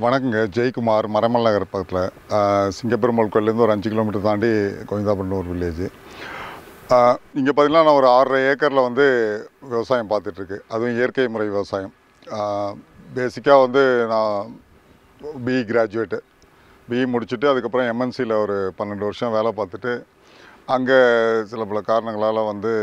வணக்கங்க ஜெயக்குமார் மரமல் நகர் பக்கத்தில் சிங்கப்பெருமாள் கோயிலேருந்து ஒரு அஞ்சு கிலோமீட்டர் தாண்டி கோவிந்தாபுரம் ஒரு வில்லேஜ் இங்கே பார்த்தீங்கன்னா நான் ஒரு ஆறரை ஏக்கரில் வந்து விவசாயம் பார்த்துட்ருக்கு அதுவும் இயற்கை முறை விவசாயம் பேசிக்காக வந்து நான் பிஇ கிராஜுவேட்டு பிஇ முடிச்சுட்டு அதுக்கப்புறம் எம்என்சியில் ஒரு பன்னெண்டு வருஷம் வேலை பார்த்துட்டு அங்கே சில பல காரணங்களால் வந்து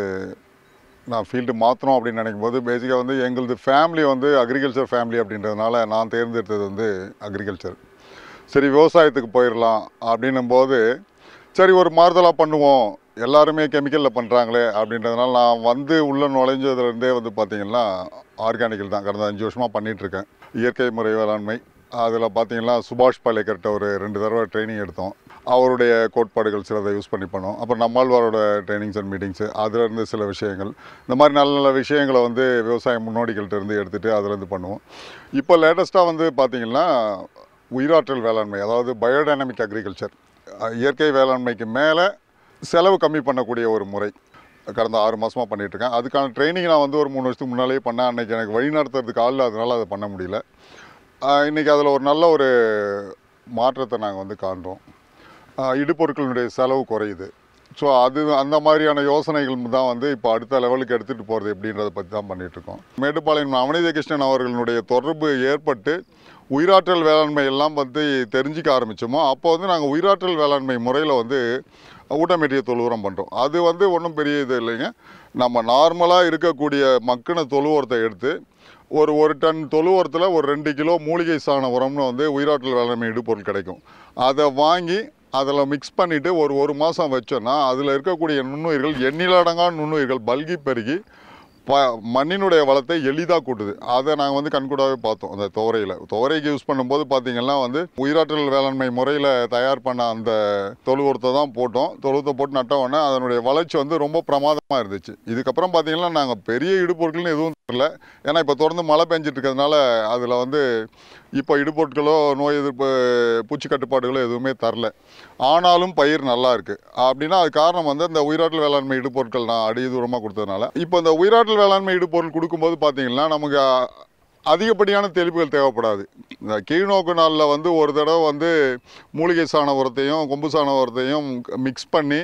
நான் ஃபீல்டு மாற்றணும் அப்படின்னு நினைக்கும் போது பேசிக்காக வந்து எங்களது ஃபேமிலி வந்து அக்ரிகல்ச்சர் ஃபேமிலி அப்படின்றதுனால நான் தேர்ந்தெடுத்தது வந்து அக்ரிகல்ச்சர் சரி விவசாயத்துக்கு போயிடலாம் அப்படின்னும் போது சரி ஒரு மாறுதலாக பண்ணுவோம் எல்லாருமே கெமிக்கலில் பண்ணுறாங்களே அப்படின்றதுனால நான் வந்து உள்ளே நுழைஞ்சதுலேருந்தே வந்து பார்த்திங்கன்னா ஆர்கானிக்கல் தான் கடந்த அஞ்சு வருஷமாக பண்ணிகிட்ருக்கேன் இயற்கை முறை வேளாண்மை அதில் பார்த்தீங்கன்னா சுபாஷ் பாலேக்கர்கிட்ட ஒரு ரெண்டு தடவை ட்ரைனிங் எடுத்தோம் அவருடைய கோட்பாடுகள் சிலதை யூஸ் பண்ணி பண்ணோம் அப்புறம் நம்மாழ்வாரோட ட்ரைனிங்ஸ் அண்ட் மீட்டிங்ஸு அதுலேருந்து சில விஷயங்கள் இந்த மாதிரி நல்ல நல்ல விஷயங்களை வந்து விவசாய முன்னோடிகள்கிட்ட இருந்து எடுத்துகிட்டு அதுலேருந்து பண்ணுவோம் இப்போ லேட்டஸ்ட்டாக வந்து பார்த்திங்கன்னா உயிராற்றல் வேளாண்மை அதாவது பயோடைனமிக் அக்ரிகல்ச்சர் இயற்கை வேளாண்மைக்கு மேலே செலவு கம்மி பண்ணக்கூடிய ஒரு முறை கடந்த ஆறு மாதமாக பண்ணிகிட்ருக்கேன் அதுக்கான ட்ரைனிங் நான் வந்து ஒரு மூணு வருஷத்துக்கு முன்னாலேயே பண்ணேன் அன்றைக்கி எனக்கு வழி நடத்துறதுக்கு ஆள் அதனால் அதை பண்ண முடியல இன்றைக்கி அதில் ஒரு நல்ல ஒரு மாற்றத்தை நாங்கள் வந்து காண்றோம் ஆஹ் இடுபொருட்களினுடைய செலவு குறையுது ஸோ அது அந்த மாதிரியான யோசனைகள் தான் வந்து இப்போ அடுத்த லெவலுக்கு எடுத்துகிட்டு போகிறது எப்படின்றத பற்றி தான் பண்ணிகிட்ருக்கோம் மேட்டுப்பாளையம் அவனித கிருஷ்ணன் அவர்களுடைய தொடர்பு ஏற்பட்டு உயிராற்றல் வேளாண்மை எல்லாம் வந்து தெரிஞ்சிக்க ஆரம்பித்தோமோ அப்போ வந்து நாங்கள் உயிராற்றல் வேளாண்மை முறையில் வந்து ஊட்டமேட்டிய தொழு உரம் பண்ணுறோம் அது வந்து ஒன்றும் பெரிய இது இல்லைங்க நம்ம நார்மலாக இருக்கக்கூடிய மக்கின தொழு உரத்தை எடுத்து ஒரு ஒரு டன் தொழு உரத்தில் ஒரு ரெண்டு கிலோ மூலிகை சாண உரம்னு வந்து உயிராற்றல் வேளாண்மை இடுபொருள் கிடைக்கும் அதை வாங்கி அதில் மிக்ஸ் பண்ணிவிட்டு ஒரு ஒரு மாதம் வச்சோன்னா அதில் இருக்கக்கூடிய நுண்ணுயிர்கள் எண்ணிலடங்கான நுண்ணுயிர்கள் பல்கி பெருகி ப மண்ணினுடைய வளத்தை எளிதாக கூட்டுது அதை நாங்கள் வந்து கண்கூடாவே பார்த்தோம் அந்த துவரையில் துவரைக்கு யூஸ் பண்ணும்போது பார்த்தீங்கன்னா வந்து உயிராற்றல் வேளாண்மை முறையில் தயார் பண்ண அந்த தொழு உரத்தை தான் போட்டோம் தொழுத்தை போட்டு நட்ட உடனே அதனுடைய வளர்ச்சி வந்து ரொம்ப பிரமாதமாக இருந்துச்சு இதுக்கப்புறம் பார்த்தீங்கன்னா நாங்கள் பெரிய இடுபொருட்கள்னு எதுவும் தரல ஏன்னா இப்போ தொடர்ந்து மழை பெஞ்சிட்டு இருக்கிறதுனால அதில் வந்து இப்போ இடுபொருட்களோ நோய் எதிர்ப்பு பூச்சி கட்டுப்பாடுகளோ எதுவுமே தரல ஆனாலும் பயிர் நல்லா இருக்குது அப்படின்னா அது காரணம் வந்து இந்த உயிராற்றல் வேளாண்மை இடுபொருட்கள் நான் அடி தூரமாக கொடுத்ததுனால இப்போ இந்த உயிராற்றல் வேளாண்மை இடுபொருள் கொடுக்கும்போது பார்த்தீங்கன்னா நமக்கு அதிகப்படியான தெளிப்புகள் தேவைப்படாது இந்த கீழ்நோக்கு நாளில் வந்து ஒரு தடவை வந்து மூலிகை சாண உரத்தையும் கொம்பு சாண உரத்தையும் மிக்ஸ் பண்ணி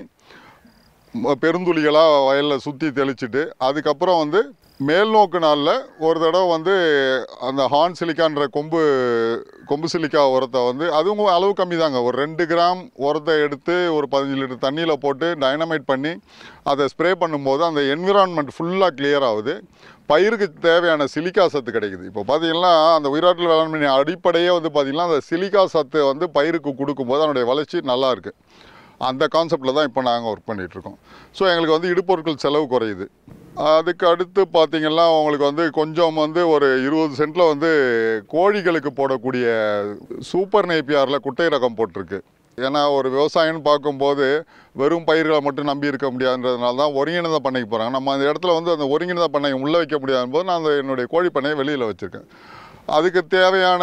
ம- பெருந்துளிகளாக வயலில் சுற்றி தெளிச்சிட்டு அதுக்கப்புறம் வந்து மேல் நோக்கு நாளில் ஒரு தடவை வந்து அந்த ஹார்ன் சிலிக்கான்ற கொம்பு கொம்பு சிலிக்கா உரத்தை வந்து அதுவும் அளவு கம்மி தாங்க ஒரு ரெண்டு கிராம் உரத்தை எடுத்து ஒரு பதினஞ்சு லிட்டர் தண்ணியில் போட்டு டைனமைட் பண்ணி அதை ஸ்ப்ரே பண்ணும்போது அந்த என்விரான்மெண்ட் ஃபுல்லாக கிளியர் ஆகுது பயிருக்கு தேவையான சிலிக்கா சத்து கிடைக்குது இப்போ பார்த்தீங்கன்னா அந்த உயிராற்றல் வேளாண்மை அடிப்படையே வந்து பார்த்தீங்கன்னா அந்த சிலிக்கா சத்து வந்து பயிருக்கு கொடுக்கும்போது அதனுடைய வளர்ச்சி நல்லா இருக்குது அந்த கான்செப்டில் தான் இப்போ நாங்கள் ஒர்க் பண்ணிகிட்ருக்கோம் ஸோ எங்களுக்கு வந்து இடுபொருட்கள் செலவு குறையுது அதுக்கு அடுத்து பார்த்திங்கன்னா உங்களுக்கு வந்து கொஞ்சம் வந்து ஒரு இருபது சென்ட்டில் வந்து கோழிகளுக்கு போடக்கூடிய சூப்பர் நெய்ப்பியாரில் குட்டை ரகம் போட்டிருக்கு ஏன்னா ஒரு விவசாயம்னு பார்க்கும்போது வெறும் பயிர்களை மட்டும் நம்பி இருக்க முடியாதுன்றதுனால தான் ஒருங்கிணைந்த பண்ணைக்கு போகிறாங்க நம்ம அந்த இடத்துல வந்து அந்த ஒருங்கிணைந்த பண்ணையை உள்ளே வைக்க முடியாத போது நான் அந்த என்னுடைய கோழி பண்ணையை வெளியில் வச்சுருக்கேன் அதுக்கு தேவையான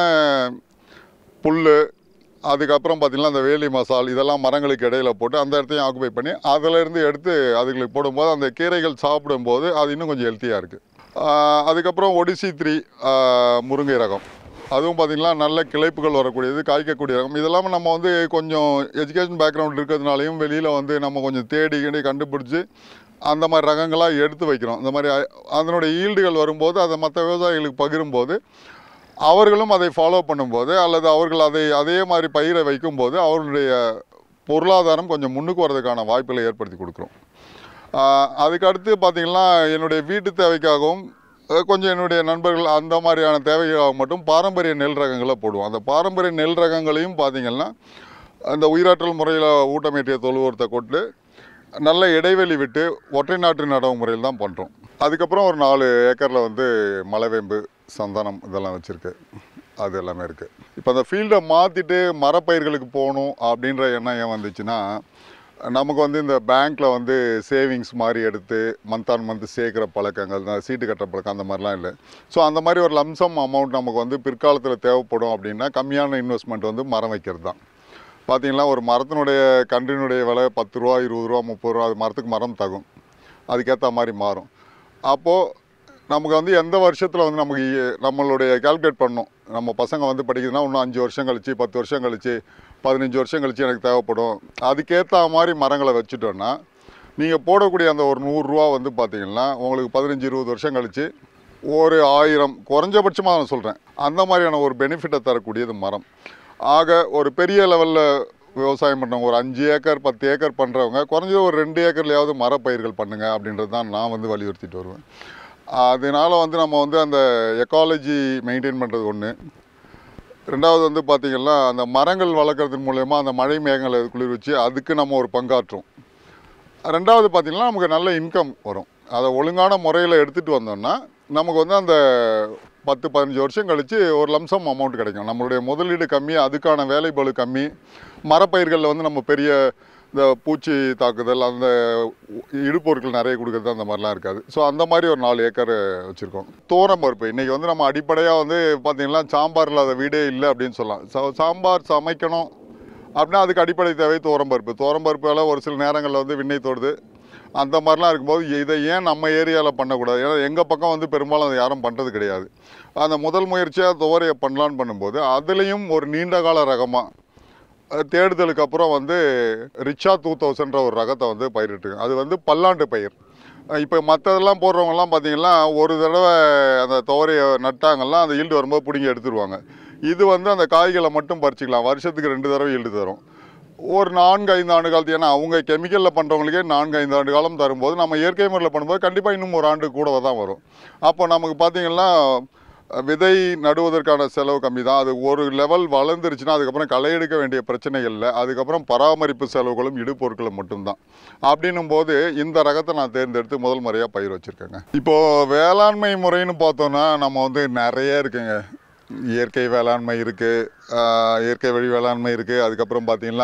புல் அதுக்கப்புறம் பார்த்திங்கன்னா அந்த வேலி மசால் இதெல்லாம் மரங்களுக்கு இடையில போட்டு அந்த இடத்தையும் ஆக்குபை பண்ணி அதிலேருந்து எடுத்து அதுங்களுக்கு போடும்போது அந்த கீரைகள் சாப்பிடும்போது அது இன்னும் கொஞ்சம் ஹெல்த்தியாக இருக்குது அதுக்கப்புறம் ஒடிசி த்ரீ முருங்கை ரகம் அதுவும் பார்த்திங்கன்னா நல்ல கிளைப்புகள் வரக்கூடியது காய்க்கக்கூடிய ரகம் இதெல்லாம் நம்ம வந்து கொஞ்சம் எஜுகேஷன் பேக்ரவுண்ட் இருக்கிறதுனாலையும் வெளியில் வந்து நம்ம கொஞ்சம் தேடி கீடி கண்டுபிடிச்சி அந்த மாதிரி ரகங்களாக எடுத்து வைக்கிறோம் இந்த மாதிரி அ- அதனுடைய ஈல்டுகள் வரும்போது அதை மற்ற விவசாயிகளுக்கு பகிரும்போது அவர்களும் அதை ஃபாலோ பண்ணும்போது அல்லது அவர்கள் அதை அதே மாதிரி பயிரை வைக்கும்போது அவர்களுடைய பொருளாதாரம் கொஞ்சம் முன்னுக்கு வர்றதுக்கான வாய்ப்புகளை ஏற்படுத்தி கொடுக்குறோம் ஆஹ் அதுக்கு அடுத்து பார்த்திங்கன்னா என்னுடைய வீட்டு தேவைக்காகவும் அஹ் கொஞ்சம் என்னுடைய நண்பர்கள் அந்த மாதிரியான தேவைக்காக மட்டும் பாரம்பரிய நெல் ரகங்களை போடுவோம் அந்த பாரம்பரிய நெல் ரகங்களையும் பார்த்திங்கன்னா அந்த உயிராற்றல் முறையில் ஊட்டமேற்றிய தொழு உரத்தை கொண்டு நல்ல இடைவெளி விட்டு ஒற்றை நாட்டு நடவு முறையில் தான் பண்ணுறோம் அதுக்கப்புறம் ஒரு நாலு ஏக்கரில் வந்து மலைவேம்பு சந்தனம் இதெல்லாம் வச்சுருக்கு அது எல்லாமே இருக்குது இப்போ அந்த ஃபீல்டை மாற்றிட்டு மரப்பயிர்களுக்கு போகணும் அப்படின்ற எண்ணம் ஏன் வந்துச்சுன்னா நமக்கு வந்து இந்த பேங்க்கில் வந்து சேவிங்ஸ் மாதிரி எடுத்து மந்த் ஆன் மந்த் சேர்க்குற பழக்கங்கள் இந்த சீட்டு கட்டுற பழக்கம் அந்த மாதிரிலாம் இல்லை ஸோ அந்த மாதிரி ஒரு லம்சம் அமௌண்ட் நமக்கு வந்து பிற்காலத்தில் தேவைப்படும் அப்படின்னா கம்மியான இன்வெஸ்ட்மெண்ட் வந்து மரம் வைக்கிறது தான் பார்த்தீங்கன்னா ஒரு மரத்தினுடைய கன்றினுடைய விலை பத்து ரூபா இருபது ரூபா முப்பது ரூபா அது மரத்துக்கு மரம் தகும் அதுக்கேற்ற மாதிரி மாறும் அப்போது நமக்கு வந்து எந்த வருஷத்தில் வந்து நமக்கு இ- நம்மளுடைய கால்குலேட் பண்ணோம் நம்ம பசங்க வந்து படிக்குதுன்னா இன்னும் அஞ்சு வருஷம் கழிச்சு பத்து வருஷம் கழிச்சு பதினஞ்சு வருஷம் கழிச்சு எனக்கு தேவைப்படும் அதுக்கேற்ற மாதிரி மரங்களை வச்சுட்டோன்னா நீங்கள் போடக்கூடிய அந்த ஒரு நூறுரூவா வந்து பார்த்தீங்கன்னா உங்களுக்கு பதினஞ்சு இருபது வருஷம் கழிச்சு ஒரு ஆயிரம் குறைஞ்சபட்சமாக நான் சொல்கிறேன் அந்த மாதிரியான ஒரு பெனிஃபிட்டை தரக்கூடியது மரம் ஆக ஒரு பெரிய லெவலில் விவசாயம் பண்ணுறவங்க ஒரு அஞ்சு ஏக்கர் பத்து ஏக்கர் பண்ணுறவங்க குறைஞ்சது ஒரு ரெண்டு ஏக்கர்லையாவது மரப்பயிர்கள் பண்ணுங்க அப்படின்றது தான் நான் வந்து வலியுறுத்திட்டு வருவேன் அதனால வந்து நம்ம வந்து அந்த எக்காலஜி மெயின்டைன் பண்ணுறது ஒன்று ரெண்டாவது வந்து பார்த்திங்கன்னா அந்த மரங்கள் வளர்க்குறதன் மூலயமா அந்த மழை மேகங்களை குளிர்விச்சு அதுக்கு நம்ம ஒரு பங்காற்றுறோம் ரெண்டாவது பார்த்திங்கன்னா நமக்கு நல்ல இன்கம் வரும் அதை ஒழுங்கான முறையில் எடுத்துகிட்டு வந்தோம்னா நமக்கு வந்து அந்த பத்து பதினஞ்சு வருஷம் கழித்து ஒரு லம்சம் அமௌண்ட் கிடைக்கும் நம்மளுடைய முதலீடு கம்மி அதுக்கான வேலைபளு கம்மி மரப்பயிர்களில் வந்து நம்ம பெரிய இந்த பூச்சி தாக்குதல் அந்த இடுப்பொருட்கள் நிறைய கொடுக்குறது அந்த மாதிரிலாம் இருக்காது ஸோ அந்த மாதிரி ஒரு நாலு ஏக்கர் வச்சுருக்கோம் தோரம் பருப்பு இன்றைக்கி வந்து நம்ம அடிப்படையாக வந்து பார்த்திங்கன்னா சாம்பார் இல்லாத வீடே இல்லை அப்படின்னு சொல்லலாம் ஸோ சாம்பார் சமைக்கணும் அப்படின்னா அதுக்கு அடிப்படை தேவை தோரம்பருப்பு தோரம்பருப்பால் ஒரு சில நேரங்களில் வந்து விண்ணை தோடுது அந்த மாதிரிலாம் இருக்கும்போது இதை ஏன் நம்ம ஏரியாவில் பண்ணக்கூடாது ஏன்னா எங்கள் பக்கம் வந்து பெரும்பாலும் அதை யாரும் பண்ணுறது கிடையாது அந்த முதல் முயற்சியாக துவரையை பண்ணலான்னு பண்ணும்போது அதுலேயும் ஒரு நீண்ட கால ரகமாக தேடுதலுக்கு அப்புறம் வந்து ரிச்சா டூ தௌசண்ட்ற ஒரு ரகத்தை வந்து பயிரிட்டுருங்க அது வந்து பல்லாண்டு பயிர் இப்போ மற்றதெல்லாம் போடுறவங்கலாம் பார்த்தீங்கன்னா ஒரு தடவை அந்த துவரையை நட்டாங்கலாம் அந்த ஈல்டு வரும்போது பிடுங்கி எடுத்துருவாங்க இது வந்து அந்த காய்களை மட்டும் பறிச்சிக்கலாம் வருஷத்துக்கு ரெண்டு தடவை ஈல்டு தரும் ஒரு நான்கு ஐந்து ஆண்டு காலத்து ஏன்னா அவங்க கெமிக்கலில் பண்ணுறவங்களுக்கே நான்கு ஐந்து ஆண்டு காலம் தரும்போது நம்ம இயற்கை முறையில் பண்ணும்போது கண்டிப்பாக இன்னும் ஒரு ஆண்டு கூட தான் வரும் அப்போ நமக்கு பார்த்தீங்கன்னா விதை நடுவதற்கான செலவு கம்மி தான் அது ஒரு லெவல் வளர்ந்துருச்சுன்னா அதுக்கப்புறம் களை எடுக்க வேண்டிய பிரச்சனைகள் இல்லை அதுக்கப்புறம் பராமரிப்பு செலவுகளும் இடுபொருட்களும் மட்டும்தான் அப்படின்னும் போது இந்த ரகத்தை நான் தேர்ந்தெடுத்து முதல் முறையாக பயிர் வச்சுருக்கேங்க இப்போது வேளாண்மை முறைன்னு பார்த்தோன்னா நம்ம வந்து நிறைய இருக்குங்க இயற்கை வேளாண்மை இருக்குது இயற்கை வழி வேளாண்மை இருக்குது அதுக்கப்புறம் பார்த்திங்கன்னா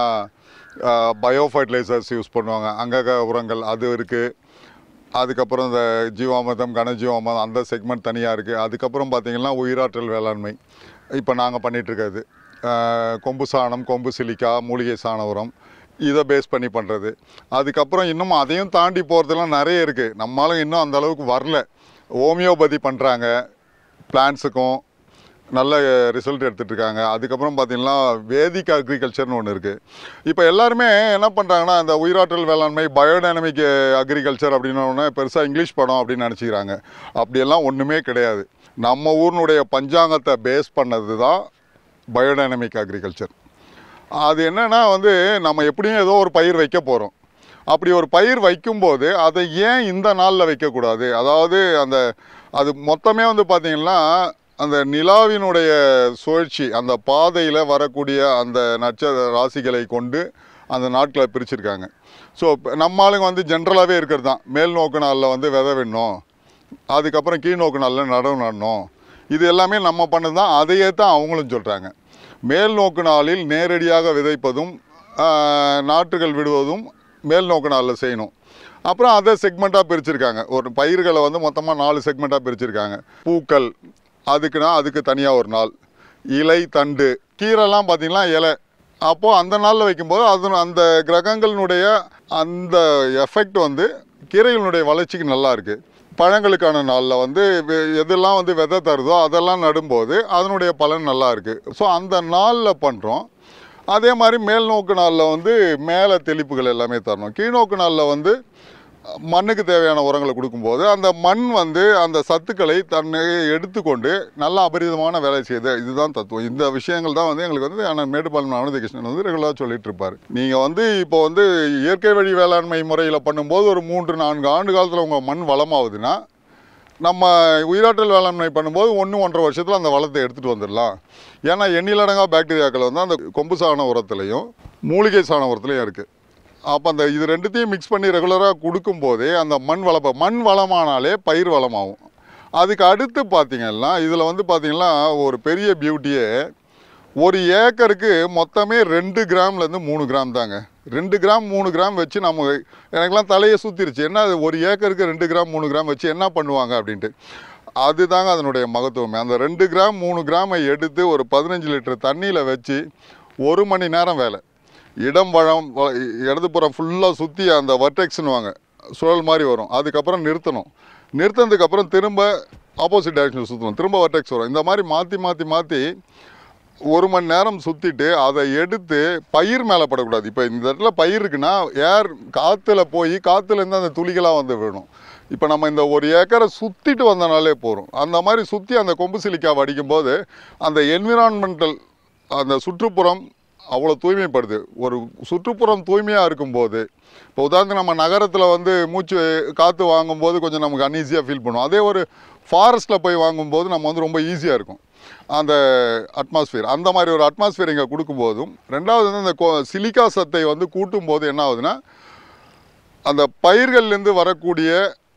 பயோ ஃபர்டிலைசர்ஸ் யூஸ் பண்ணுவாங்க அங்கக உரங்கள் அது இருக்குது அதுக்கப்புறம் இந்த ஜீவாமிர்தம் கனஜீவாமிர்தம் அந்த செக்மெண்ட் தனியாக இருக்குது அதுக்கப்புறம் பார்த்திங்கன்னா உயிராற்றல் வேளாண்மை இப்போ நாங்கள் பண்ணிகிட்ருக்கிறது கொம்பு சாணம் கொம்பு சிலிக்கா மூலிகை சாண உரம் இதை பேஸ் பண்ணி பண்ணுறது அதுக்கப்புறம் இன்னும் அதையும் தாண்டி போகிறதுலாம் நிறைய இருக்குது நம்மளாலும் இன்னும் அந்த அளவுக்கு வரல ஹோமியோபதி பண்ணுறாங்க பிளான்ஸுக்கும் நல்ல ரிசல்ட் எடுத்துகிட்டு இருக்காங்க அதுக்கப்புறம் பார்த்தீங்கன்னா வேதிக் அக்ரிகல்ச்சர்னு ஒன்று இருக்குது இப்போ எல்லாருமே என்ன பண்ணுறாங்கன்னா இந்த உயிராற்றல் வேளாண்மை பயோடைனமிக் அக்ரிகல்ச்சர் அப்படின்னு ஒன்று பெருசாக இங்கிலீஷ் படம் அப்படின்னு நினச்சிக்கிறாங்க அப்படியெல்லாம் ஒன்றுமே கிடையாது நம்ம ஊரினுடைய பஞ்சாங்கத்தை பேஸ் பண்ணது தான் பயோடைனமிக் அக்ரிகல்ச்சர் அது என்னன்னா வந்து நம்ம எப்படியும் ஏதோ ஒரு பயிர் வைக்க போகிறோம் அப்படி ஒரு பயிர் வைக்கும்போது அதை ஏன் இந்த நாளில் வைக்கக்கூடாது அதாவது அந்த அது மொத்தமே வந்து பார்த்திங்கன்னா அந்த நிலாவினுடைய சுழற்சி அந்த பாதையில் வரக்கூடிய அந்த நட்ச ராசிகளை கொண்டு அந்த நாட்களை பிரிச்சிருக்காங்க ஸோ நம்ம ஆளுங்க வந்து ஜென்ரலாகவே இருக்கிறது தான் மேல் நோக்கு நாளில் வந்து விதை விடணும் அதுக்கப்புறம் கீழ் நோக்கு நாளில் நடவு நடணும் இது எல்லாமே நம்ம பண்ணது தான் அதையே தான் அவங்களும் சொல்கிறாங்க மேல் நோக்கு நாளில் நேரடியாக விதைப்பதும் ஆஹ், நாற்றுகள் விடுவதும் மேல் நோக்கு நாளில் செய்யணும் அப்புறம் அதை செக்மெண்ட்டாக பிரிச்சிருக்காங்க ஒரு பயிர்களை வந்து மொத்தமாக நாலு செக்மெண்ட்டாக பிரிச்சிருக்காங்க பூக்கள் அதுக்குன்னா அதுக்கு தனியாக ஒரு நாள் இலை தண்டு கீரைலாம் பார்த்தீங்கன்னா இலை அப்போது அந்த நாளில் வைக்கும்போது அது அந்த கிரகங்களினுடைய அந்த எஃபெக்ட் வந்து கீரைகளுடைய வளர்ச்சிக்கு நல்லா இருக்குது பழங்களுக்கான நாளில் வந்து வெ- எதெல்லாம் வந்து விதை தருதோ அதெல்லாம் நடும்போது அதனுடைய பலன் நல்லா இருக்குது ஸோ அந்த நாளில் பண்ணுறோம் அதே மாதிரி மேல் நோக்கு நாளில் வந்து மேலே தெளிப்புகள் எல்லாமே தரணும் கீழ்நோக்கு நாளில் வந்து மண்ணுக்கு தேவையான உரங்களை கொடுக்கும்போது அந்த மண் வந்து அந்த சத்துக்களை தன்னை எடுத்துக்கொண்டு நல்ல அபரிதமான வேலை செய்யுது இதுதான் தத்துவம் இந்த விஷயங்கள் தான் வந்து எங்களுக்கு வந்து ஆனால் மேட்டுப்பாளையம் ஆனந்த கிருஷ்ணன் வந்து ரெகுலராக சொல்லிட்டு இருப்பார் நீங்கள் வந்து இப்போ வந்து இயற்கை வழி வேளாண்மை முறையில் பண்ணும்போது ஒரு மூன்று நான்கு ஆண்டு காலத்தில் உங்கள் மண் வளமாகுதுன்னா நம்ம உயிராற்றல் வேளாண்மை பண்ணும்போது ஒன்று ஒன்றரை வருஷத்தில் அந்த வளத்தை எடுத்துகிட்டு வந்துடலாம் ஏன்னா எண்ணிலடங்கா பாக்டீரியாக்கள் வந்து அந்த கொம்பு சாண உரத்துலையும் மூலிகை சாண உரத்துலையும் இருக்குது அப்போ அந்த இது ரெண்டுத்தையும் மிக்ஸ் பண்ணி ரெகுலராக கொடுக்கும்போதே அந்த மண் வளப்ப மண் வளமானாலே பயிர் வளமாகும் அதுக்கு அடுத்து பார்த்தீங்கன்னா இதில் வந்து பார்த்தீங்கன்னா ஒரு பெரிய பியூட்டியே ஒரு ஏக்கருக்கு மொத்தமே ரெண்டு கிராம்லேருந்து மூணு கிராம் தாங்க ரெண்டு கிராம் மூணு கிராம் வச்சு நம்ம எனக்கெல்லாம் தலையை சுற்றிருச்சு என்ன அது ஒரு ஏக்கருக்கு ரெண்டு கிராம் மூணு கிராம் வச்சு என்ன பண்ணுவாங்க அப்படின்ட்டு அதுதாங்க அதனுடைய மகத்துவமே அந்த ரெண்டு கிராம் மூணு கிராமை எடுத்து ஒரு பதினஞ்சு லிட்டர் தண்ணியில் வச்சு ஒரு மணி நேரம் வேலை இடம் வளம் வ- இடதுபுறம் ஃபுல்லாக சுற்றி அந்த வர்டெக்ஸ்னுவாங்க சுழல் மாதிரி வரும் அதுக்கப்புறம் நிறுத்தணும் நிறுத்தினதுக்கப்புறம் திரும்ப ஆப்போசிட் டைரக்ஷனில் சுற்றணும் திரும்ப வர்டெக்ஸ் வரும் இந்த மாதிரி மாற்றி மாற்றி மாற்றி ஒரு மணி நேரம் சுற்றிட்டு அதை எடுத்து பயிர் மேலே படக்கூடாது இப்போ இந்த இடத்துல பயிர் இருக்குன்னா ஏர் காற்றுல போய் காற்றுலேருந்து அந்த துளிகளாக வந்து விழணும் இப்போ நம்ம இந்த ஒரு ஏக்கரை சுற்றிட்டு வந்தனாலே போதும் அந்த மாதிரி சுற்றி அந்த கொம்பு சிலிக்காவை அடிக்கும்போது அந்த என்விரான்மெண்டல் அந்த சுற்றுப்புறம் அவ்வளோ தூய்மைப்படுது ஒரு சுற்றுப்புறம் தூய்மையாக இருக்கும்போது இப்போ உதாரணத்துக்கு நம்ம நகரத்தில் வந்து மூச்சு காற்று வாங்கும்போது கொஞ்சம் நமக்கு அன்ஈஸியாக ஃபீல் பண்ணுவோம் அதே ஒரு ஃபாரஸ்ட்டில் போய் வாங்கும்போது நம்ம வந்து ரொம்ப ஈஸியாக இருக்கும் அந்த அட்மாஸ்பியர் அந்த மாதிரி ஒரு அட்மாஸ்பியர் இங்கே கொடுக்கும்போதும் ரெண்டாவது வந்து இந்த கொ- சிலிக்கா சத்தை வந்து கூட்டும்போது என்ன ஆகுதுன்னா அந்த பயிர்கள்லேருந்து வரக்கூடிய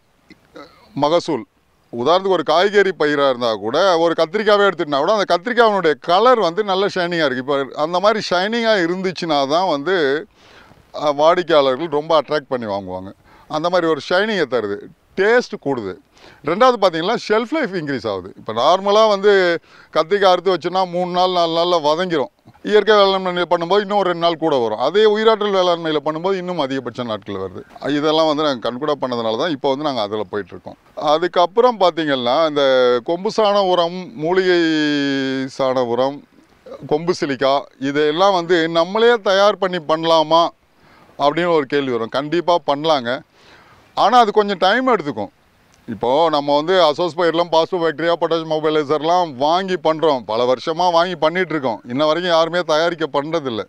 மகசூல் உதாரணத்துக்கு ஒரு காய்கறி பயிராக இருந்தால் கூட ஒரு கத்திரிக்காவே எடுத்துட்டா கூட அந்த கத்திரிக்காயினுடைய கலர் வந்து நல்ல ஷைனிங்காக இருக்குது இப்போ அந்த மாதிரி ஷைனிங்காக இருந்துச்சுன்னா தான் வந்து அஹ், வாடிக்கையாளர்கள் ரொம்ப அட்ராக்ட் பண்ணி வாங்குவாங்க அந்த மாதிரி ஒரு ஷைனிங்கை தருது டேஸ்ட் கூடுது ரெண்டாவது பார்த்தீங்கன்னா ஷெல்ஃப் லைஃப் இன்க்ரீஸ் ஆகுது இப்போ நார்மலாக வந்து கத்திரிக்காய் அறுத்து வச்சோன்னா மூணு நாள் நாலு நாளில் வதங்கிரும் இயற்கை வேளாண்மை பண்ணும்போது இன்னும் ஒரு ரெண்டு நாள் கூட வரும் அதே உயிராற்றல் வேளாண்மையில் பண்ணும்போது இன்னும் அதிகபட்ச நாட்கள் வருது இதெல்லாம் வந்து நாங்கள் கண்கூட பண்ணதுனால தான் இப்போ வந்து நாங்கள் அதில் போயிட்டுருக்கோம் அதுக்கப்புறம் பார்த்தீங்கன்னா இந்த கொம்பு சாண உரம் மூலிகை சாண உரம் கொம்பு சிலிக்கா இதையெல்லாம் வந்து நம்மளே தயார் பண்ணி பண்ணலாமா அப்படின்னு ஒரு கேள்வி வரும் கண்டிப்பாக பண்ணலாங்க ஆனால் அது கொஞ்சம் டைம் எடுத்துக்கும் இப்போது நம்ம வந்து அசோஸ் பயிரெலாம் பாஸ்போ பாக்டீரியா பொட்டாஷ் மொபைலைசர்லாம் வாங்கி பண்ணுறோம் பல வருஷமாக வாங்கி பண்ணிட்டு இருக்கோம் இன்ன வரைக்கும் யாருமே தயாரிக்க பண்ணுறதில்ல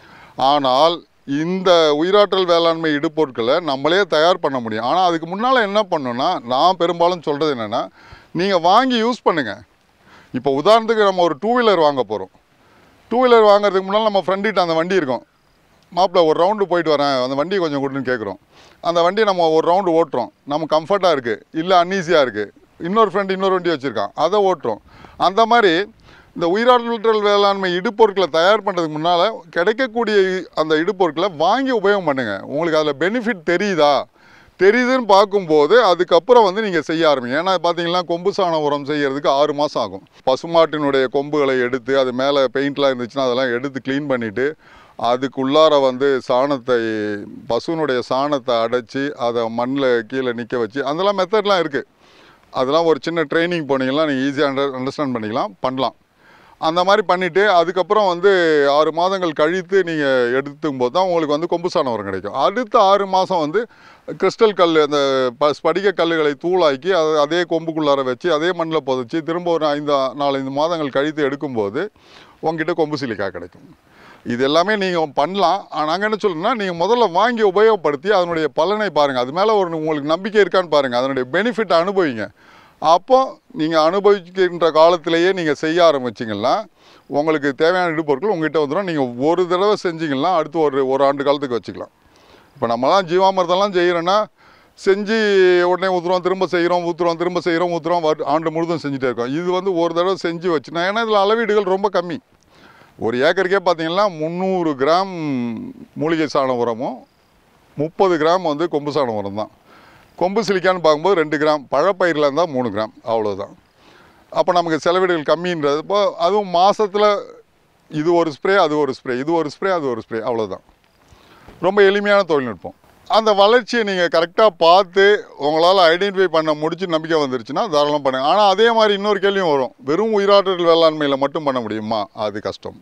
ஆனால் இந்த உயிராற்றல் வேளாண்மை இடுபொருட்களை நம்மளே தயார் பண்ண முடியும் ஆனால் அதுக்கு முன்னால் என்ன பண்ணணும்னா நான் பெரும்பாலும் சொல்கிறது என்னென்னா நீங்கள் வாங்கி யூஸ் பண்ணுங்கள் இப்போ உதாரணத்துக்கு நம்ம ஒரு டூ வீலர் வாங்க போகிறோம் டூ வீலர் வாங்குறதுக்கு முன்னால் நம்ம ஃப்ரெண்டிட்ட அந்த வண்டி இருக்கும் மாப்பிள்ள ஒரு ரவுண்டு போயிட்டு வரேன் அந்த வண்டி கொஞ்சம் கொடுன்னு கேட்குறோம் அந்த வண்டியை நம்ம ஒரு ரவுண்டு ஓட்டுறோம் நம்ம கம்ஃபர்ட்டாக இருக்குது இல்லை அன்ஈஸியாக இருக்குது இன்னொரு ஃப்ரெண்டு இன்னொரு வண்டி வச்சுருக்கான் அதை ஓட்டுறோம் அந்த மாதிரி இந்த உயிராற்றல் வேளாண்மை இடுபொருட்களை தயார் பண்ணுறதுக்கு முன்னால் கிடைக்கக்கூடிய இ- அந்த இடுபொருட்களை வாங்கி உபயோகம் பண்ணுங்கள் உங்களுக்கு அதில் பெனிஃபிட் தெரியுதா தெரியுதுன்னு பார்க்கும்போது அதுக்கப்புறம் வந்து நீங்கள் செய்ய ஆரம்பிங்க ஏன்னா பார்த்தீங்கன்னா கொம்பு சாண உரம் செய்யறதுக்கு ஆறு மாதம் ஆகும் பசுமாட்டினுடைய கொம்புகளை எடுத்து அது மேலே பெயிண்ட்லாம் இருந்துச்சுன்னா அதெல்லாம் எடுத்து க்ளீன் பண்ணிவிட்டு அதுக்குள்ளார வந்து சாணத்தை பசுனுடைய சாணத்தை அடைச்சி அதை மண்ணில் கீழே நிற்க வச்சு அதெல்லாம் மெத்தட்லாம் இருக்குது அதெல்லாம் ஒரு சின்ன ட்ரைனிங் போனீங்கன்னா நீங்கள் ஈஸியாக அண்டர் அண்டர்ஸ்டாண்ட் பண்ணிக்கலாம் பண்ணலாம் அந்த மாதிரி பண்ணிவிட்டு அதுக்கப்புறம் வந்து ஆறு மாதங்கள் கழித்து நீங்கள் எடுத்துக்கும் போது தான் உங்களுக்கு வந்து கொம்பு சாணம் உரம் கிடைக்கும் அடுத்த ஆறு மாதம் வந்து கிறிஸ்டல் கல் அந்த ப ஸ்படிக கல்லுகளை தூளாக்கி அதை அதே கொம்புக்குள்ளார வச்சு அதே மண்ணில் புதைச்சி திரும்ப ஒரு ஐந்து நாலஞ்சு மாதங்கள் கழித்து எடுக்கும்போது உங்ககிட்ட கொம்பு சிலிக்கா கிடைக்கும் இது எல்லாமே நீங்கள் பண்ணலாம் நாங்கள் என்ன சொல்லணும்னா நீங்கள் முதல்ல வாங்கி உபயோகப்படுத்தி அதனுடைய பலனை பாருங்கள் அது மேலே ஒரு உங்களுக்கு நம்பிக்கை இருக்கான்னு பாருங்கள் அதனுடைய பெனிஃபிட் அனுபவிங்க அப்போ நீங்கள் அனுபவிக்கின்ற காலத்திலேயே நீங்கள் செய்ய ஆரம்பிச்சிங்கன்னா உங்களுக்கு தேவையான இடுபொருட்கள் உங்ககிட்ட வந்துடும் நீங்கள் ஒரு தடவை செஞ்சீங்கன்னா அடுத்து ஒரு ஒரு ஆண்டு காலத்துக்கு வச்சுக்கலாம் இப்போ நம்மலாம் ஜீவாமிர்தம்லாம் செய்கிறோன்னா செஞ்சு உடனே ஊற்றுறோம் திரும்ப செய்கிறோம் ஊற்றுறோம் திரும்ப செய்கிறோம் ஊற்றுறோம் ஆண்டு முழுதும் செஞ்சுட்டே இருக்கோம் இது வந்து ஒரு தடவை செஞ்சு வச்சுனா ஏன்னா இதில் அளவீடுகள் ரொம்ப கம்மி ஒரு ஏக்கருக்கே பார்த்தீங்கன்னா முந்நூறு கிராம் மூலிகை சாண உரமும் முப்பது கிராம் வந்து கொம்பு சாண உரம் தான் கொம்பு சிலிக்கான்னு பார்க்கும்போது ரெண்டு கிராம் பழப்பயிரில் இருந்தால் மூணு கிராம் அவ்வளோதான் அப்போ நமக்கு செலவீடுகள் கம்மின்றது இப்போ அதுவும் மாதத்தில் இது ஒரு ஸ்ப்ரே அது ஒரு ஸ்ப்ரே இது ஒரு ஸ்ப்ரே அது ஒரு ஸ்ப்ரே அவ்வளோதான் ரொம்ப எளிமையான தொழில்நுட்பம் அந்த வளர்ச்சியை நீங்கள் கரெக்டாக பார்த்து உங்களால் ஐடென்டிஃபை பண்ண முடிச்சு நம்பிக்கை வந்துருச்சுன்னா தாராளம் பண்ணுங்கள் ஆனால் அதே மாதிரி இன்னொரு கேள்வியும் வரும் வெறும் உயிராற்றல் வேளாண்மையில் மட்டும் பண்ண முடியுமா அது கஷ்டம்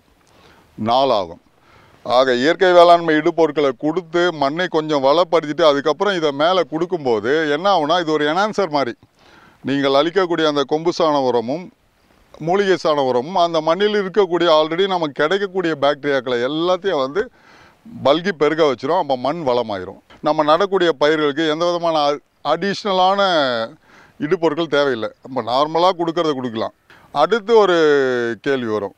நாளாகும் ஆக இயற்கை வேளாண்மை இடுபொருட்களை கொடுத்து மண்ணை கொஞ்சம் வளப்படுத்திட்டு அதுக்கப்புறம் இதை மேலே கொடுக்கும்போது என்ன ஆகும்னா இது ஒரு எனான்சர் மாதிரி நீங்கள் அளிக்கக்கூடிய அந்த கொம்பு சாண உரமும் மூலிகை சாண உரமும் அந்த மண்ணில் இருக்கக்கூடிய ஆல்ரெடி நமக்கு கிடைக்கக்கூடிய பாக்டீரியாக்களை எல்லாத்தையும் வந்து பல்கி பெருக வச்சிரும் அப்போ மண் வளமாயிரும் நம்ம நடக்கூடிய பயிர்களுக்கு எந்த விதமான அடிஷ்னலான இடுபொருட்கள் தேவையில்லை நம்ம நார்மலாக கொடுக்கறத கொடுக்கலாம் அடுத்து ஒரு கேள்வி வரும்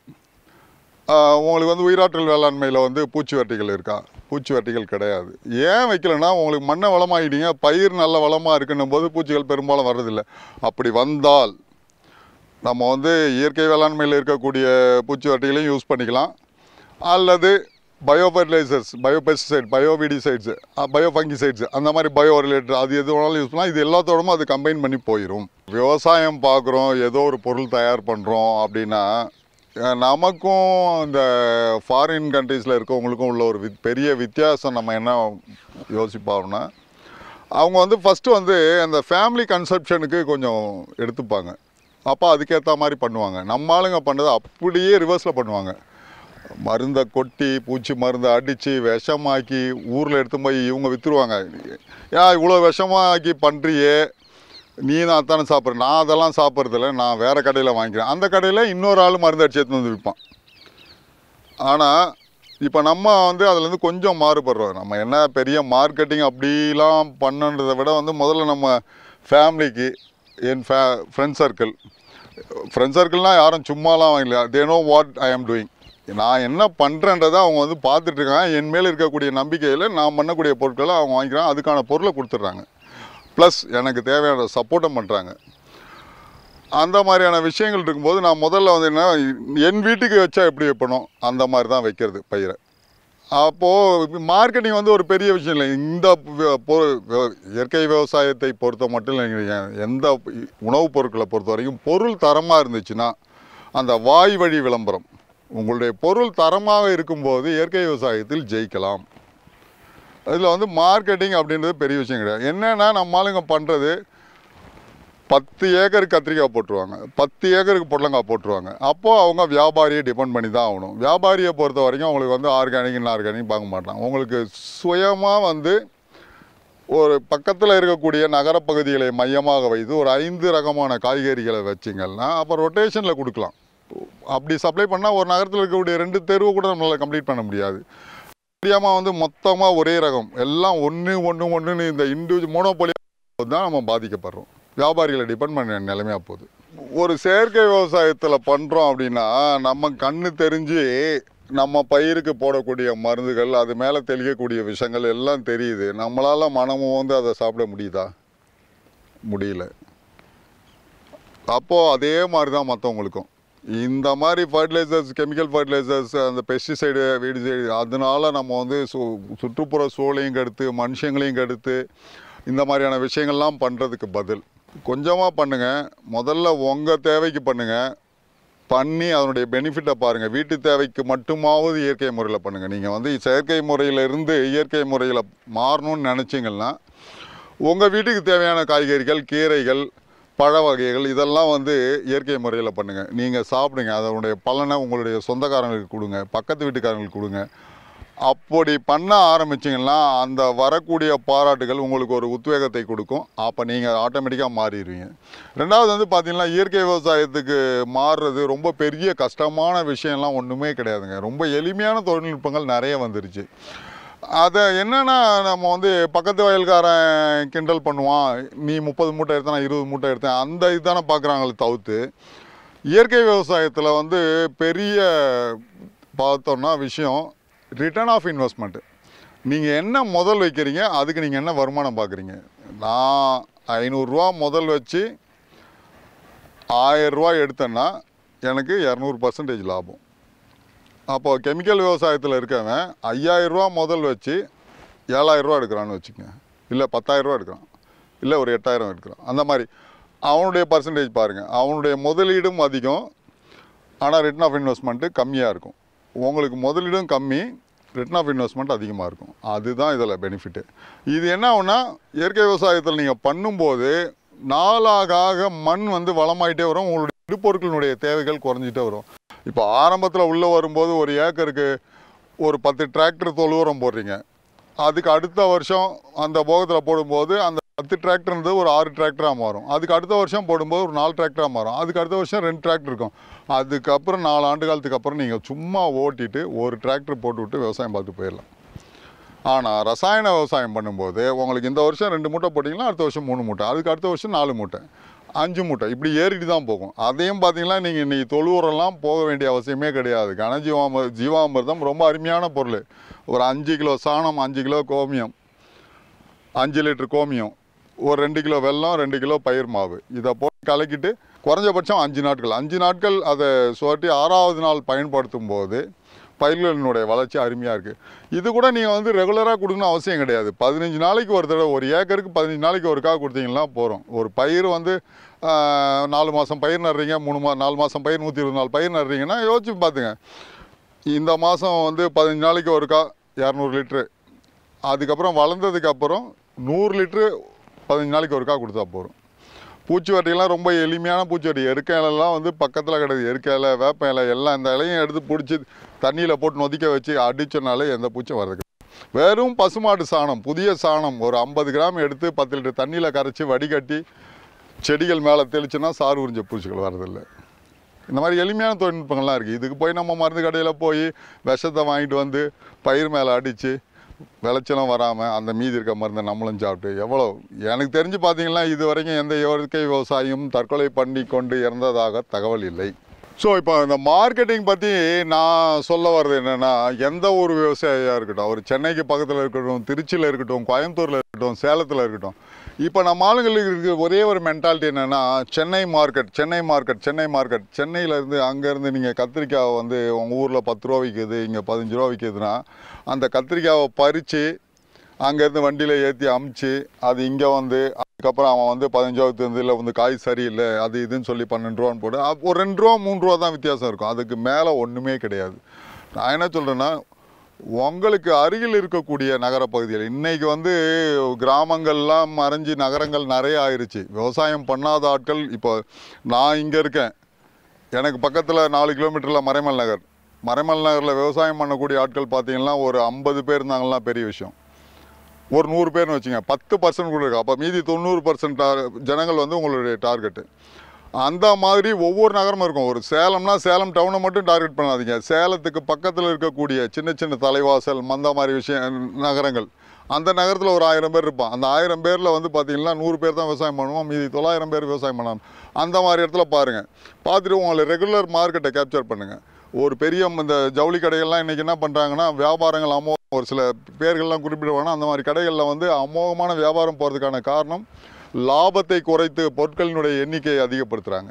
ஆஹ் உங்களுக்கு வந்து உயிராற்றல் வேளாண்மையில் வந்து பூச்சி வெட்டிகள் இருக்கா பூச்சி வெட்டிகள் கிடையாது ஏன் வைக்கலைன்னா உங்களுக்கு மண்ணை வளமாகிட்டீங்க பயிர் நல்ல வளமாக இருக்குன்னும் போது பூச்சிகள் பெரும்பாலும் வர்றதில்லை அப்படி வந்தால் நம்ம வந்து இயற்கை வேளாண்மையில் இருக்கக்கூடிய பூச்சி வெட்டிகளையும் யூஸ் பண்ணிக்கலாம் அல்லது bio fertilisers bio pesticide bio weedicides bio fungicides அந்த மாதிரி பயோ ரிலேட்டட் அது எது வேணாலும் யூஸ் பண்ணலாம் இது எல்லாத்தோடமும் அது கம்பைன் பண்ணி போயிடும் விவசாயம் பார்க்குறோம் ஏதோ ஒரு பொருள் தயார் பண்ணுறோம் அப்படின்னா அஹ் நமக்கும் இந்த ஃபாரின் கண்ட்ரீஸில் இருக்கவங்களுக்கும் உள்ள ஒரு வித் பெரிய வித்தியாசம் நம்ம என்ன யோசிப்போம்னா அவங்க வந்து ஃபஸ்ட்டு வந்து அந்த ஃபேமிலி கன்சப்ஷனுக்கு கொஞ்சம் எடுத்துப்பாங்க அப்போ அதுக்கேற்ற மாதிரி பண்ணுவாங்க நம்ம ஆளுங்க பண்ணதை அப்படியே ரிவர்ஸில் பண்ணுவாங்க மருந்தை கொட்டி பூச்சி மருந்தை அடித்து விஷமாக்கி ஊரில் எடுத்து போய் இவங்க விற்றுருவாங்க ஏன் இவ்வளோ விஷமாக்கி பண்ணுறியே நீ தான் அத்தானே சாப்பிட்ற நான் அதெல்லாம் சாப்பிட்றதில்ல நான் வேறு கடையில் வாங்கிக்கிறேன் அந்த கடையில் இன்னொரு ஆள் மருந்து அடிச்சு எடுத்து வந்து விற்பான் ஆனால் இப்போ நம்ம வந்து அதுலேருந்து கொஞ்சம் மாறுபடுறோம் நம்ம என்ன பெரிய மார்க்கெட்டிங் அப்படிலாம் பண்ணுன்றதை விட வந்து முதல்ல நம்ம ஃபேமிலிக்கு என் ஃபே ஃப்ரெண்ட் சர்க்கிள் ஃப்ரெண்ட் சர்க்கிள்னால் யாரும் சும்மாலாம் வாங்கல தே நோ வாட் ஐ ஆம் டூயிங் நான் என்ன பண்ணுறேன்றதை அவங்க வந்து பார்த்துட்டு இருக்காங்க என் மேலே இருக்கக்கூடிய நம்பிக்கையில் நான் பண்ணக்கூடிய பொருட்களை அவங்க வாங்கிக்கிறாங்க அதுக்கான பொருளை கொடுத்துட்றாங்க ப்ளஸ் எனக்கு தேவையான சப்போர்ட்டும் பண்ணுறாங்க அந்த மாதிரியான விஷயங்கள் இருக்கும்போது நான் முதல்ல வந்து என்ன என் வீட்டுக்கு வச்சா எப்படி வைப்பணும் அந்த மாதிரி தான் வைக்கிறது பயிரை அப்போது மார்க்கெட்டிங் வந்து ஒரு பெரிய விஷயம் இல்லை இந்த வ- பொ- வ- இயற்கை விவசாயத்தை பொறுத்த மட்டும் இல்லை எந்த உணவுப் பொருட்களை பொறுத்த வரைக்கும் பொருள் தரமாக இருந்துச்சுன்னா அந்த வாய் வழி விளம்பரம் உங்களுடைய பொருள் தரமாக இருக்கும்போது இயற்கை விவசாயத்தில் ஜெயிக்கலாம் இதில் வந்து மார்க்கெட்டிங் அப்படின்றது பெரிய விஷயம் கிடையாது என்னென்னா நம்ம ஆளுங்க பண்ணுறது பத்து ஏக்கர் கத்திரிக்காய் போட்டுருவாங்க பத்து ஏக்கருக்கு பொடலங்காய் போட்டுருவாங்க அப்போது அவங்க வியாபாரியை டிபெண்ட் பண்ணி தான் ஆகணும் வியாபாரியை பொறுத்த வரைக்கும் அவங்களுக்கு வந்து ஆர்கானிக் ஆர்கானிக் பார்க்க மாட்டாங்க உங்களுக்கு சுயமாக வந்து ஒரு பக்கத்தில் இருக்கக்கூடிய நகரப்பகுதிகளை மையமாக வைத்து ஒரு ஐந்து ரகமான காய்கறிகளை வச்சிங்கன்னா அப்போ ரொட்டேஷனில் கொடுக்கலாம் அப்படி சப்ளை பண்ணால் ஒரு நகரத்தில் இருக்கக்கூடிய ரெண்டு தெருவை கூட நம்மளால் கம்ப்ளீட் பண்ண முடியாது முடியாமல் வந்து மொத்தமாக ஒரே ரகம் எல்லாம் ஒன்று ஒன்று ஒன்றுன்னு இந்த இண்டிவிஜுவல் மோனோபோலி தான் நம்ம பாதிக்கப்படுறோம் வியாபாரிகளை டிபெண்ட் பண்ண நிலைமையாக போகுது ஒரு செயற்கை விவசாயத்தில் பண்ணுறோம் அப்படின்னா நம்ம கண்ணு தெரிஞ்சு நம்ம பயிருக்கு போடக்கூடிய மருந்துகள் அது மேலே தெளிக்கக்கூடிய விஷயங்கள் எல்லாம் தெரியுது நம்மளால் மனமும் வந்து அதை சாப்பிட முடியுதா முடியல அப்போது அதே மாதிரி தான் மற்றவங்களுக்கும் இந்த மாதிரி ஃபர்டிலைசர்ஸ் கெமிக்கல் ஃபர்டிலைசர்ஸ் அந்த பெஸ்டிசைடு வீடிசைடு அதனால நம்ம வந்து சு சுற்றுப்புற சூழலையும் கெடுத்து மனுஷங்களையும் கெடுத்து இந்த மாதிரியான விஷயங்கள்லாம் பண்ணுறதுக்கு பதில் கொஞ்சமாக பண்ணுங்கள் முதல்ல உங்கள் தேவைக்கு பண்ணுங்கள் பண்ணி அதனுடைய பெனிஃபிட்டை பாருங்கள் வீட்டு தேவைக்கு மட்டுமாவது இயற்கை முறையில் பண்ணுங்கள் நீங்கள் வந்து செயற்கை முறையில இருந்து இயற்கை முறையில் மாறணும்னு நினச்சிங்கன்னா உங்கள் வீட்டுக்கு தேவையான காய்கறிகள் கீரைகள் பழ வகைகள் இதெல்லாம் வந்து இயற்கை முறையில் பண்ணுங்கள் நீங்கள் சாப்பிடுங்க அதனுடைய பலனை உங்களுடைய சொந்தக்காரங்களுக்கு கொடுங்க பக்கத்து வீட்டுக்காரங்களுக்கு கொடுங்க அப்படி பண்ண ஆரம்பிச்சிங்கன்னா அந்த வரக்கூடிய பாராட்டுகள் உங்களுக்கு ஒரு உத்வேகத்தை கொடுக்கும் அப்போ நீங்கள் ஆட்டோமேட்டிக்காக மாறிடுவீங்க ரெண்டாவது வந்து பார்த்தீங்கன்னா இயற்கை விவசாயத்துக்கு மாறுறது ரொம்ப பெரிய கஷ்டமான விஷயம்லாம் ஒன்றுமே கிடையாதுங்க ரொம்ப எளிமையான தொழில்நுட்பங்கள் நிறைய வந்துருச்சு அதை என்னன்னா நம்ம வந்து பக்கத்து வயல்காரன் கிண்டல் பண்ணுவான் நீ முப்பது மூட்டை எடுத்தேன் நான் இருபது மூட்டை எடுத்தேன் அந்த இதுதானே பார்க்குறாங்களே தவிர்த்து இயற்கை விவசாயத்தில் வந்து பெரிய பார்த்தோம்னா விஷயம் ரிட்டர்ன் ஆஃப் இன்வெஸ்ட்மெண்ட்டு நீங்கள் என்ன முதல் வைக்கிறீங்க அதுக்கு நீங்கள் என்ன வருமானம் பார்க்குறீங்க நான் ஐநூறுரூவா முதல் வச்சு ஆயரூவா எடுத்தேன்னா எனக்கு இரநூறு பர்சன்டேஜ் லாபம் அப்போ கெமிக்கல் விவசாயத்தில் இருக்கவன் ஐயாயிரரூவா முதல் வச்சு ஏழாயிரரூவா எடுக்கிறான்னு வச்சுக்கங்க இல்லை பத்தாயிரரூவா எடுக்கிறான் இல்லை ஒரு எட்டாயிரம் எடுக்கிறான் அந்த மாதிரி அவனுடைய பர்சன்டேஜ் பாருங்கள் அவனுடைய முதலீடும் அதிகம் ஆனால் ரிட்டர்ன் ஆஃப் இன்வெஸ்ட்மெண்ட்டு கம்மியாக இருக்கும் உங்களுக்கு முதலீடும் கம்மி ரிட்டர்ன் ஆஃப் இன்வெஸ்ட்மெண்ட் அதிகமாக இருக்கும் அதுதான் இதில் பெனிஃபிட்டு இது என்ன ஆகுனா இயற்கை விவசாயத்தில் நீங்கள் பண்ணும்போது நாளாக ஆக மண் வந்து வளமாயிட்டே வரும் உங்களுடைய இடுபொருட்களினுடைய தேவைகள் குறைஞ்சிட்டே வரும் இப்போ ஆரம்பத்தில் உள்ளே வரும்போது ஒரு ஏக்கருக்கு ஒரு பத்து டிராக்டர் தொழு உரம் போடுறீங்க அதுக்கு அடுத்த வருஷம் அந்த போகத்தில் போடும்போது அந்த பத்து டிராக்டர்ன்றது ஒரு ஆறு டிராக்டராக மாறும் அதுக்கு அடுத்த வருஷம் போடும்போது ஒரு நாலு டிராக்டராக மாறும் அதுக்கு அடுத்த வருஷம் ரெண்டு டிராக்டர் இருக்கும் அதுக்கப்புறம் நாலு ஆண்டு காலத்துக்கு அப்புறம் நீங்கள் சும்மா ஓட்டிட்டு ஒரு டிராக்டர் போட்டு விட்டு விவசாயம் பார்த்து போயிடலாம் ஆனால் ரசாயன விவசாயம் பண்ணும்போது உங்களுக்கு இந்த வருஷம் ரெண்டு மூட்டை போட்டிங்கன்னா அடுத்த வருஷம் மூணு மூட்டை அதுக்கு அடுத்த வருஷம் நாலு மூட்டை அஞ்சு மூட்டை இப்படி ஏறிட்டு தான் போகும் அதையும் பார்த்தீங்கன்னா நீங்கள் இன்றைக்கி தொழுவுரெல்லாம் போக வேண்டிய அவசியமே கிடையாது கனஜீவாம ஜீவாமிர்தம் ரொம்ப அருமையான பொருள் ஒரு அஞ்சு கிலோ சாணம் அஞ்சு கிலோ கோமியம் அஞ்சு லிட்டர் கோமியம் ஒரு ரெண்டு கிலோ வெல்லம் ரெண்டு கிலோ பயிர் மாவு இதை போட்டு கலக்கிட்டு குறைஞ்சபட்சம் அஞ்சு நாட்கள் அஞ்சு நாட்கள் அதை சுவட்டி ஆறாவது நாள் பயன்படுத்தும் போது பயிர்களினுடைய வளர்ச்சி அருமையாக இருக்குது இது கூட நீங்கள் வந்து ரெகுலராக கொடுக்கணும் அவசியம் கிடையாது பதினஞ்சு நாளைக்கு ஒரு தடவை ஒரு ஏக்கருக்கு பதினஞ்சு நாளைக்கு ஒருக்கா கொடுத்தீங்கன்னா போகிறோம் ஒரு பயிர் வந்து ஆஹ், நாலு மாதம் பயிர் நடுறீங்க மூணு மா நாலு மாதம் பயிர் நூற்றி இருபது நாள் பயிர் நடுறீங்கன்னா யோசிச்சு பார்த்துங்க இந்த மாதம் வந்து பதினஞ்சு நாளைக்கு ஒருக்கா இரநூறு லிட்ரு அதுக்கப்புறம் வளர்ந்ததுக்கு அப்புறம் நூறு லிட்ரு பதினஞ்சு நாளைக்கு ஒருக்கா கொடுத்தா போதும் பூச்சி வட்டிலாம் ரொம்ப எளிமையான பூச்சி வட்டி எருக்க இலைலாம் வந்து பக்கத்தில் கிடையாது எருக்க இலை வேப்ப இலை எல்லாம் இந்த இலையும் எடுத்து பிடிச்சி தண்ணியில் போட்டு நொதிக்க வச்சு அடிச்சோனாலே எந்த பூச்சும் வரது கிடையாது. வெறும் பசுமாட்டு சாணம் புதிய சாணம் ஒரு ஐம்பது கிராம் எடுத்து பத்து லிட்டர் தண்ணியில் கரைச்சி வடிகட்டி செடிகள் மேலே தெளிச்சுன்னா சாறு உறிஞ்ச பூச்சிகள் வரதில்லை இந்த மாதிரி எளிமையான தொழில்நுட்பங்கள்லாம் இருக்குது இதுக்கு போய் நம்ம மருந்து கடையில் போய் விஷத்தை வாங்கிட்டு வந்து பயிர் மேலே அடித்து விளைச்சலும் வராமல் அந்த மீதி இருக்க மருந்தை நம்மளும் சாப்பிட்டு எவ்வளோ எனக்கு தெரிஞ்சு பார்த்தீங்கன்னா இது வரைக்கும் எந்த இயற்கை விவசாயியும் தற்கொலை பண்ணி கொண்டு இறந்ததாக தகவல் இல்லை ஸோ இப்போ இந்த மார்க்கெட்டிங் பற்றி நான் சொல்ல வர்றது என்னென்னா எந்த ஒரு விவசாயியாக இருக்கட்டும் அவர் சென்னைக்கு பக்கத்தில் இருக்கட்டும் திருச்சியில் இருக்கட்டும் கோயம்புத்தூரில் இருக்கட்டும் சேலத்தில் இருக்கட்டும் இப்போ நம்ம ஆளுங்களுக்கு இருக்க ஒரே ஒரு மென்டாலிட்டி என்னென்னா Chennai market Chennai market Chennai market சென்னையிலேருந்து அங்கேருந்து நீங்கள் கத்திரிக்காவை வந்து உங்கள் ஊரில் பத்து ரூபா விற்கிது இங்கே பதினஞ்சு ரூபா விற்கிதுன்னா அந்த கத்திரிக்காவை பறித்து அங்கேருந்து வண்டியில் ஏற்றி அமுச்சு அது இங்கே வந்து அதுக்கப்புறம் அவன் வந்து பதினஞ்சாவது இதில் வந்து காய் சரியில்லை அது இதுன்னு சொல்லி பன்னெண்டு ரூபான்னு போட்டு அப்ப ஒரு ரெண்டு ரூபா மூணு ரூபா தான் வித்தியாசம் இருக்கும் அதுக்கு மேலே ஒன்றுமே கிடையாது நான் என்ன சொல்கிறேன்னா உங்களுக்கு அருகில் இருக்கக்கூடிய நகரப்பகுதிகள் இன்றைக்கி வந்து கிராமங்கள்லாம் மறைஞ்சு நகரங்கள் நிறைய ஆயிருச்சு விவசாயம் பண்ணாத ஆட்கள் இப்போ நான் இங்கே இருக்கேன் எனக்கு பக்கத்தில் நாலு கிலோமீட்டரில் மறைமல் நகர் மறைமல் நகரில் விவசாயம் பண்ணக்கூடிய ஆட்கள் பார்த்தீங்கன்னா ஒரு ஐம்பது பேர் இருந்தாங்கன்னா பெரிய விஷயம் ஒரு நூறு பேர்னு வச்சுங்க பத்து பர்சன்ட் கூட இருக்கு அப்போ மீதி தொண்ணூறு பர்சன்ட் ஜனங்கள் வந்து உங்களுடைய டார்கெட்டு அந்த மாதிரி ஒவ்வொரு நகரமும் இருக்கும் ஒரு சேலம்னா சேலம் டவுனை மட்டும் டார்கெட் பண்ணாதீங்க சேலத்துக்கு பக்கத்தில் இருக்கக்கூடிய சின்ன சின்ன தலைவாசல் அந்த மாதிரி விஷயம் நகரங்கள் அந்த நகரத்தில் ஒரு ஆயிரம் பேர் இருப்பான் அந்த ஆயிரம் பேரில் வந்து பார்த்தீங்கன்னா நூறு பேர் தான் விவசாயம் பண்ணுவோம் மீதி தொள்ளாயிரம் பேர் விவசாயம் பண்ணாம அந்த மாதிரி இடத்துல பாருங்கள் பார்த்துட்டு உங்களை ரெகுலர் மார்க்கெட்டை கேப்சர் பண்ணுங்கள் ஒரு பெரிய இந்த ஜவுளி கடைகள்லாம் இன்றைக்கி என்ன பண்ணுறாங்கன்னா வியாபாரங்கள் அமோகம் ஒரு சில பேர்கள்லாம் குறிப்பிடுவாங்க அந்த மாதிரி கடைகளில் வந்து அமோகமான வியாபாரம் போகிறதுக்கான காரணம் லாபத்தை குறைத்து பொருட்களினுடைய எண்ணிக்கையை அதிகப்படுத்துகிறாங்க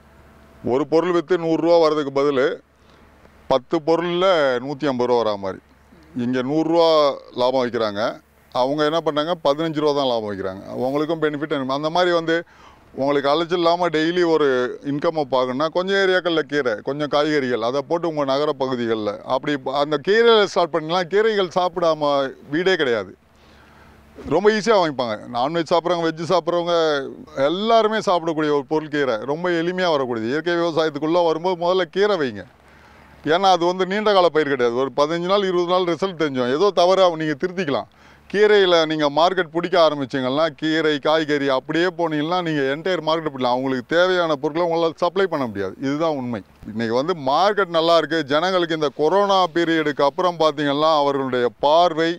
ஒரு பொருள் விற்று நூறுரூவா வர்றதுக்கு பதில் பத்து பொருளில் நூற்றி ஐம்பது ரூபா வரா மாதிரி இங்கே நூறுரூவா லாபம் வைக்கிறாங்க அவங்க என்ன பண்ணாங்க பதினஞ்சு ரூபா தான் லாபம் வைக்கிறாங்க அவங்களுக்கும் பெனிஃபிட் அந்த மாதிரி வந்து உங்களுக்கு அலைச்சல் இல்லாமல் டெய்லி ஒரு இன்கம்மை பார்க்கணுன்னா கொஞ்சம் ஏரியாக்களில் கீரை கொஞ்சம் காய்கறிகள் அதை போட்டு உங்கள் நகர பகுதிகளில் அப்படி அந்த கீரையில் ஸ்டார்ட் பண்ணலாம் கீரைகள் சாப்பிடாம வீடே கிடையாது ரொம்ப ஈஸியாக வாங்கிப்பாங்க நான்வெஜ் சாப்பிட்றவங்க வெஜ்ஜு சாப்பிட்றவங்க எல்லாருமே சாப்பிடக்கூடிய ஒரு பொருள் கீரை ரொம்ப எளிமையாக வரக்கூடியது இயற்கை விவசாயத்துக்குள்ளே வரும்போது முதல்ல கீரை வைங்க ஏன்னா அது வந்து நீண்ட கால பயிர் கிடையாது ஒரு பதினஞ்சு நாள் இருபது நாள் ரிசல்ட் தெரிஞ்சோம் ஏதோ தவறாக நீங்கள் திருத்திக்கலாம் கீரையில் நீங்கள் மார்க்கெட் பிடிக்க ஆரம்பிச்சிங்கன்னா கீரை காய்கறி அப்படியே போனீங்கன்னா நீங்கள் என்டையர் மார்க்கெட் பிடிக்கலாம் அவங்களுக்கு தேவையான பொருட்களை உங்களால் சப்ளை பண்ண முடியாது இதுதான் உண்மை இன்றைக்கி வந்து மார்க்கெட் நல்லா இருக்குது ஜனங்களுக்கு இந்த கொரோனா பீரியடுக்கு அப்புறம் பார்த்தீங்கன்னா அவர்களுடைய பார்வை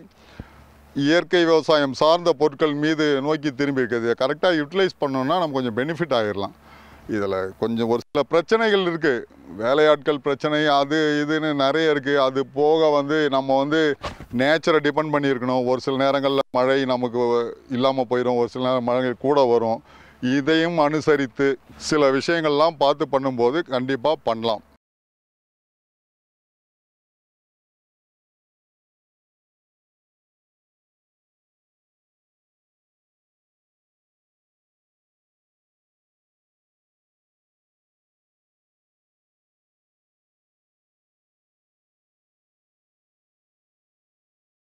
இயற்கை விவசாயம் சார்ந்த பொருட்கள் மீது நோக்கி திரும்பி இருக்குது கரெக்டாக யூட்டிலைஸ் பண்ணோம்னா நம்ம கொஞ்சம் பெனிஃபிட் ஆகிடலாம் இதில் கொஞ்சம் ஒரு சில பிரச்சனைகள் இருக்குது வேலையாட்கள் பிரச்சனை அது இதுன்னு நிறைய இருக்குது அது போக வந்து நம்ம வந்து நேச்சரை டிபெண்ட் பண்ணியிருக்கணும் ஒரு சில நேரங்களில் மழை நமக்கு இல்லாமல் போயிடும் ஒரு சில நேரம் மழை கூட வரும் இதையும் அனுசரித்து சில விஷயங்கள்லாம் பார்த்து பண்ணும்போது கண்டிப்பாக பண்ணலாம்